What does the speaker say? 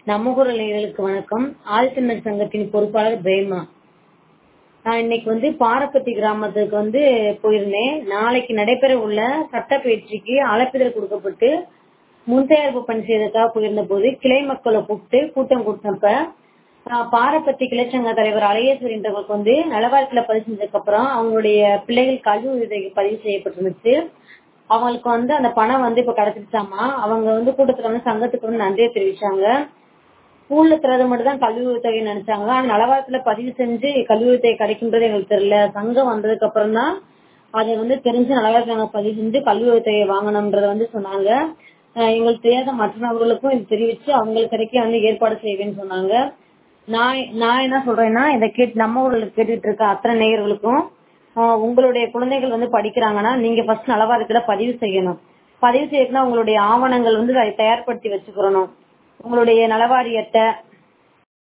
நம்ம குரல் நேயர்களுக்கு வணக்கம் ஆழ்த்தினர் சங்கத்தின் பொறுப்பாளர் பிரேமா நான் இன்னைக்கு வந்து பாரப்பத்தி கிராமத்துக்கு வந்து போயிருந்தேன் நாளைக்கு நடைபெற உள்ள சட்ட பயிற்சிக்கு அழைப்பிதழ் கொடுக்கப்பட்டு முன் தயாரிப்பு பணி செய்யறதுக்காக போயிருந்த போது கிளை மக்களை கூப்பிட்டு கூட்டம் கூட்டினப்ப ஆஹ் பாரப்பத்தி கிளைச்சங்க தலைவர் அழகேஸ்வரின்றவங்களுக்கு வந்து நலவாரத்துல பதிவு செஞ்சதுக்கு அப்புறம் அவங்களுடைய பிள்ளைகள் கல்வி உதவிக்கு பதிவு செய்யப்பட்டிருந்துச்சு அவங்களுக்கு வந்து அந்த பணம் வந்து இப்ப கிடைச்சிருச்சாமா அவங்க வந்து கூட்டத்துல வந்து சங்கத்துக்கு வந்து நன்றியை தெரிவிச்சாங்க ஸ்கூல்ல தரது மட்டும் தான் கல்வி உதவி நினைச்சாங்க ஆனா நலவாரத்துல பதிவு செஞ்சு கல்வி உதவி கிடைக்குன்றது எங்களுக்கு தெரியல சங்கம் வந்ததுக்கு அப்புறம் தான் அதை வந்து தெரிஞ்சு நலவாரத்துல பதிவு செஞ்சு கல்வி உதவியை வாங்கணும்ன்றத வந்து சொன்னாங்க ஆஹ் எங்களுக்கு தெரியாத மற்ற நபர்களுக்கும் இது தெரிவிச்சு அவங்களுக்கு கிடைக்க வந்து ஏற்பாடு செய்வேன்னு சொன்னாங்க நான் நான் என்ன சொல்றேன்னா இதை கேட்டு நம்ம ஊர்ல கேட்டுட்டு இருக்க அத்தனை நேயர்களுக்கும் ஆஹ் உங்களுடைய குழந்தைகள் வந்து படிக்கிறாங்கன்னா நீங்க ஃபர்ஸ்ட் நலவாரத்துல பதிவு செய்யணும் பதிவு செய்யணும்னா உங்களுடைய ஆவணங்கள் வந்து அதை தயார்படுத்தி வச்சுக்கிறணும் உங்களுடைய நலவாரி அட்டை